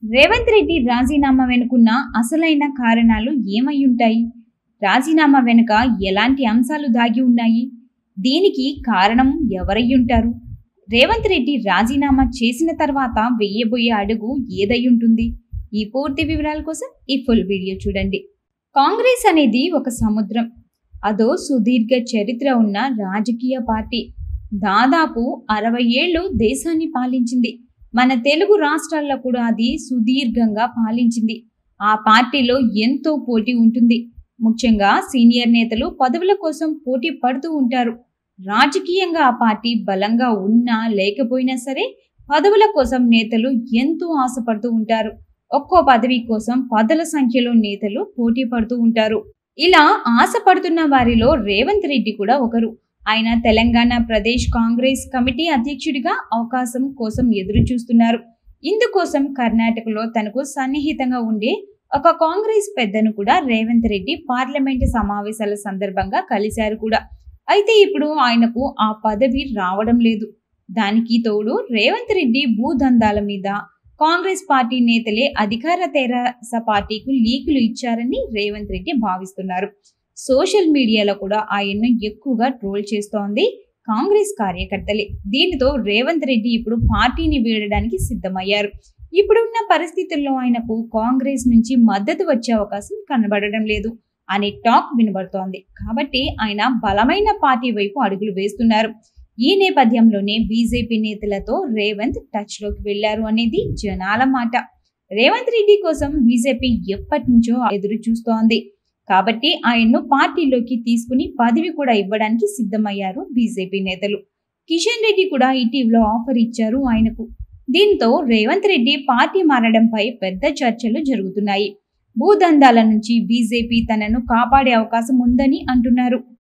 రేవంత్ రెడ్డి రాజీనామా వెనుకున్న అసలైన కారణాలు ఏమై ఉంటాయి రాజీనామా వెనుక ఎలాంటి అంశాలు దాగి ఉన్నాయి దీనికి కారణం ఎవరై ఉంటారు రేవంత్ రెడ్డి రాజీనామా చేసిన తర్వాత వెయ్యబోయే అడుగు ఏదై ఉంటుంది ఈ పూర్తి వివరాల కోసం ఈ ఫుల్ వీడియో చూడండి కాంగ్రెస్ అనేది ఒక సముద్రం అదో సుదీర్ఘ చరిత్ర ఉన్న రాజకీయ పార్టీ దాదాపు అరవై ఏళ్ళు దేశాన్ని పాలించింది మన తెలుగు రాష్ట్రాల్లో కూడా అది సుదీర్ఘంగా పాలించింది ఆ పార్టీలో ఎంతో పోటీ ఉంటుంది ముఖ్యంగా సీనియర్ నేతలు పదవుల కోసం పోటీ పడుతూ ఉంటారు రాజకీయంగా ఆ పార్టీ బలంగా ఉన్నా లేకపోయినా సరే పదవుల కోసం నేతలు ఎంతో ఆశపడుతూ ఉంటారు ఒక్కో పదవి కోసం పదుల సంఖ్యలో నేతలు పోటీ పడుతూ ఉంటారు ఇలా ఆశపడుతున్న వారిలో రేవంత్ రెడ్డి కూడా ఒకరు ఆయన తెలంగాణ ప్రదేశ్ కాంగ్రెస్ కమిటీ అధ్యక్షుడిగా అవకాశం కోసం ఎదురు చూస్తున్నారు ఇందుకోసం కర్ణాటకలో తనకు సన్నిహితంగా ఉండే ఒక కాంగ్రెస్ పెద్దను కూడా రేవంత్ రెడ్డి పార్లమెంటు సమావేశాల సందర్భంగా కలిశారు కూడా అయితే ఇప్పుడు ఆయనకు ఆ పదవి రావడం లేదు దానికి తోడు రేవంత్ రెడ్డి భూదందాల మీద కాంగ్రెస్ పార్టీ నేతలే అధికార తెరాస పార్టీకు లీకులు ఇచ్చారని రేవంత్ రెడ్డి భావిస్తున్నారు సోషల్ మీడియాలో కూడా ఆయన్ను ఎక్కువగా ట్రోల్ చేస్తోంది కాంగ్రెస్ కార్యకర్తలే దీనితో రేవంత్ రెడ్డి ఇప్పుడు పార్టీని వీడడానికి సిద్ధమయ్యారు ఇప్పుడున్న పరిస్థితుల్లో ఆయనకు కాంగ్రెస్ నుంచి మద్దతు వచ్చే అవకాశం కనబడడం లేదు అనే టాక్ వినబడుతోంది కాబట్టి ఆయన బలమైన పార్టీ వైపు అడుగులు వేస్తున్నారు ఈ నేపథ్యంలోనే బీజేపీ నేతలతో రేవంత్ టచ్ లోకి వెళ్లారు అనేది జనాల మాట రేవంత్ రెడ్డి కోసం బీజేపీ ఎప్పటి నుంచో ఎదురు చూస్తోంది కాబట్టి ఆయన్ను పార్టీలోకి తీసుకుని పదవి కూడా ఇవ్వడానికి సిద్ధమయ్యారు బీజేపీ నేతలు కిషన్ రెడ్డి కూడా ఇటీవల ఆఫర్ ఇచ్చారు ఆయనకు దీంతో రేవంత్ రెడ్డి పార్టీ మారడంపై పెద్ద చర్చలు జరుగుతున్నాయి భూదందాల నుంచి బీజేపీ తనను కాపాడే అవకాశం ఉందని అంటున్నారు